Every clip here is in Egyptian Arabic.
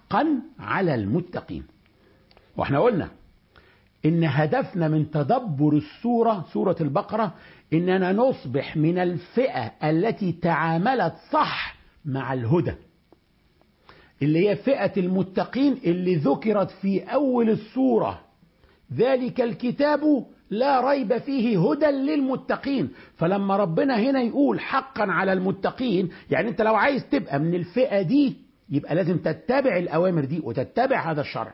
حقا على المتقين واحنا قلنا ان هدفنا من تدبر السورة سورة البقرة اننا نصبح من الفئة التي تعاملت صح مع الهدى اللي هي فئة المتقين اللي ذكرت في اول السورة ذلك الكتاب لا ريب فيه هدى للمتقين فلما ربنا هنا يقول حقا على المتقين يعني انت لو عايز تبقى من الفئة دي يبقى لازم تتبع الأوامر دي وتتبع هذا الشرع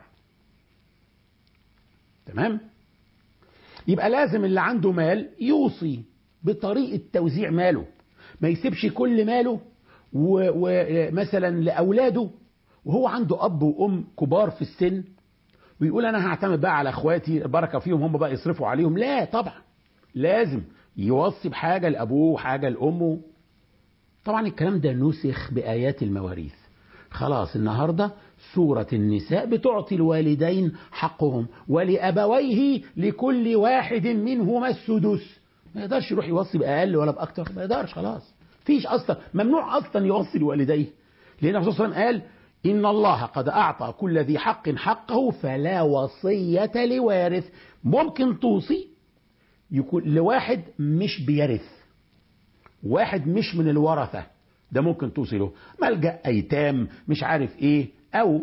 تمام يبقى لازم اللي عنده مال يوصي بطريقة توزيع ماله ما يسيبش كل ماله ومثلا لأولاده وهو عنده أب وأم كبار في السن ويقول أنا هعتمد بقى على أخواتي البركة فيهم هم بقى يصرفوا عليهم لا طبعا لازم يوصي بحاجة لأبوه وحاجة لأمه طبعا الكلام ده نسخ بآيات المواريث خلاص النهاردة سورة النساء بتعطي الوالدين حقهم ولأبويه لكل واحد منهما السدس ما يقدرش يروح يوصي بأقل ولا بأكتر ما يقدرش خلاص فيش أصلا ممنوع أصلا يوصي لوالديه لأن الرسول صلى الله عليه وسلم قال إن الله قد أعطى كل ذي حق حقه فلا وصية لوارث ممكن توصي يكون لواحد مش بيرث واحد مش من الورثة ده ممكن توصي له ملجأ أيتام مش عارف إيه أو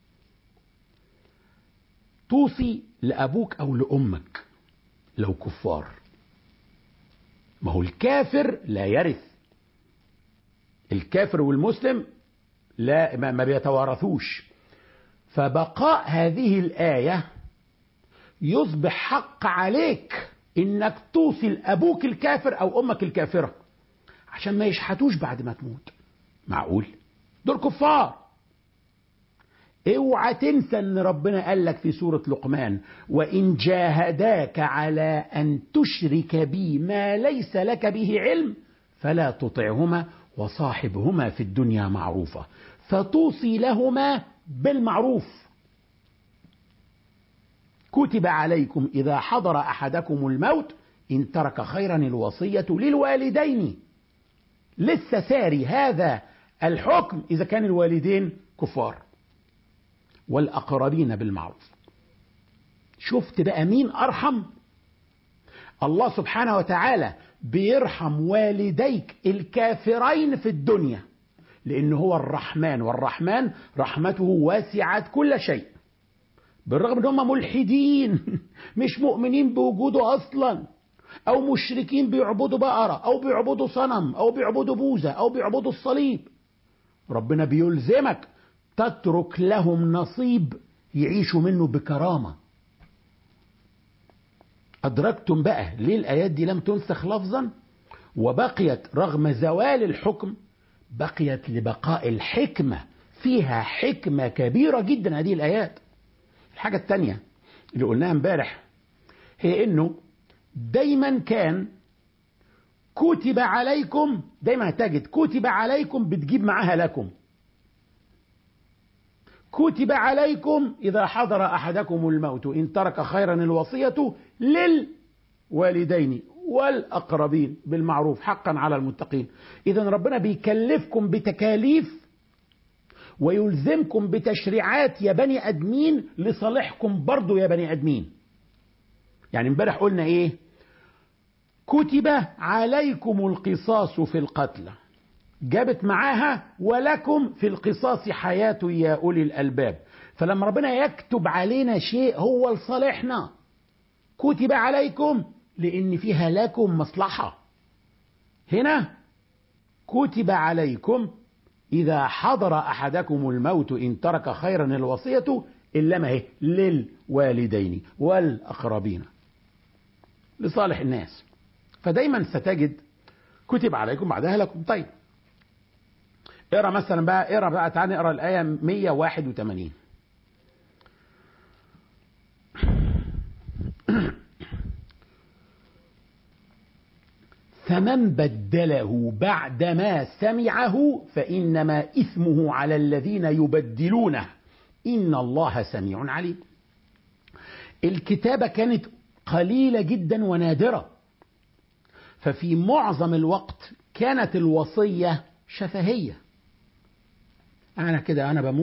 توصي لأبوك أو لأمك لو كفار ما هو الكافر لا يرث الكافر والمسلم لا ما بيتوارثوش فبقاء هذه الآية يصبح حق عليك انك توصي لابوك الكافر او امك الكافره عشان ما يشحتوش بعد ما تموت معقول دول كفار اوعى تنسى ان ربنا قال لك في سوره لقمان وان جاهداك على ان تشرك بي ما ليس لك به علم فلا تطعهما وصاحبهما في الدنيا معروفه فتوصي لهما بالمعروف كتب عليكم إذا حضر أحدكم الموت إن ترك خيرا الوصية للوالدين لسه ساري هذا الحكم إذا كان الوالدين كفار والأقربين بالمعروف شفت بقى مين أرحم الله سبحانه وتعالى بيرحم والديك الكافرين في الدنيا لأن هو الرحمن والرحمن رحمته واسعت كل شيء بالرغم ان هم ملحدين مش مؤمنين بوجوده اصلا او مشركين بيعبدوا بقرة او بيعبدوا صنم او بيعبدوا بوزة او بيعبدوا الصليب ربنا بيلزمك تترك لهم نصيب يعيشوا منه بكرامة أدركتم بقى ليه الآيات دي لم تنسخ لفظا وبقيت رغم زوال الحكم بقيت لبقاء الحكمة فيها حكمة كبيرة جدا هذه الآيات الحاجة التانية اللي قلناها امبارح هي انه دايما كان كتب عليكم دايما هتجد كتب عليكم بتجيب معاها لكم كتب عليكم إذا حضر أحدكم الموت إن ترك خيرا الوصية للوالدين والأقربين بالمعروف حقا على المتقين إذا ربنا بيكلفكم بتكاليف ويلزمكم بتشريعات يا بني ادمين لصالحكم برضو يا بني ادمين يعني امبارح قلنا ايه كتب عليكم القصاص في القتلى جابت معاها ولكم في القصاص حياة يا أولي الألباب فلما ربنا يكتب علينا شيء هو لصالحنا كتب عليكم لأن فيها لكم مصلحة هنا كتب عليكم إذا حضر أحدكم الموت إن ترك خيرا الوصية إلا ما هي للوالدين والأقربين لصالح الناس فدايما ستجد كتب عليكم بعدها لكم طيب اقرا مثلا بقى اقرا بقى تعالى نقرا الآية 181 فمن بدله بعدما سمعه فإنما إثمه على الذين يبدلونه إن الله سميع عليم الكتابة كانت قليلة جدا ونادرة ففي معظم الوقت كانت الوصية شفهية أنا كده أنا بموت